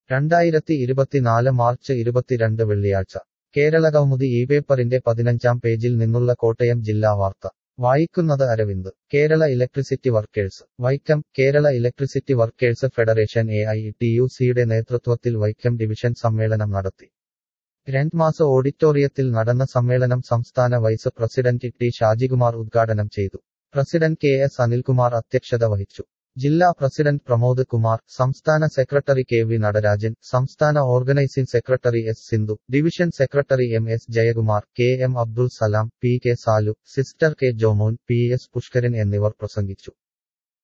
രണ്ടായിരത്തി ഇരുപത്തിനാല് മാർച്ച് ഇരുപത്തിരണ്ട് വെള്ളിയാഴ്ച കേരളകൗമുദി ഈ പേപ്പറിന്റെ പതിനഞ്ചാം പേജിൽ നിന്നുള്ള കോട്ടയം ജില്ലാ വാർത്ത വായിക്കുന്നത് Aravind Kerala electricity workers Vaikom Kerala electricity workers federation A I T U സിയുടെ നേതൃത്വത്തിൽ വൈക്കം ഡിവിഷൻ സമ്മേളനം നടത്തി ഗ്രാൻഡ് മാസ് ഓഡിറ്റോറിയത്തിൽ നടന്ന സമ്മേളനം സംസ്ഥാന വൈസ് പ്രസിഡന്റ് ടി ഷാജികുമാർ ഉദ്ഘാടനം ചെയ്തു പ്രസിഡന്റ് കെ എസ് അനിൽകുമാർ അധ്യക്ഷത വഹിച്ചു ജില്ലാ പ്രസിഡന്റ് പ്രമോദ് കുമാർ സംസ്ഥാന സെക്രട്ടറി കെ വി നടരാജൻ സംസ്ഥാന organising secretary S Sindhu division secretary M S Jayakumar K M Abdul Salam P K Salu sister K Jomon P S Pushkaran എന്നിവർ പ്രസംഗിച്ചു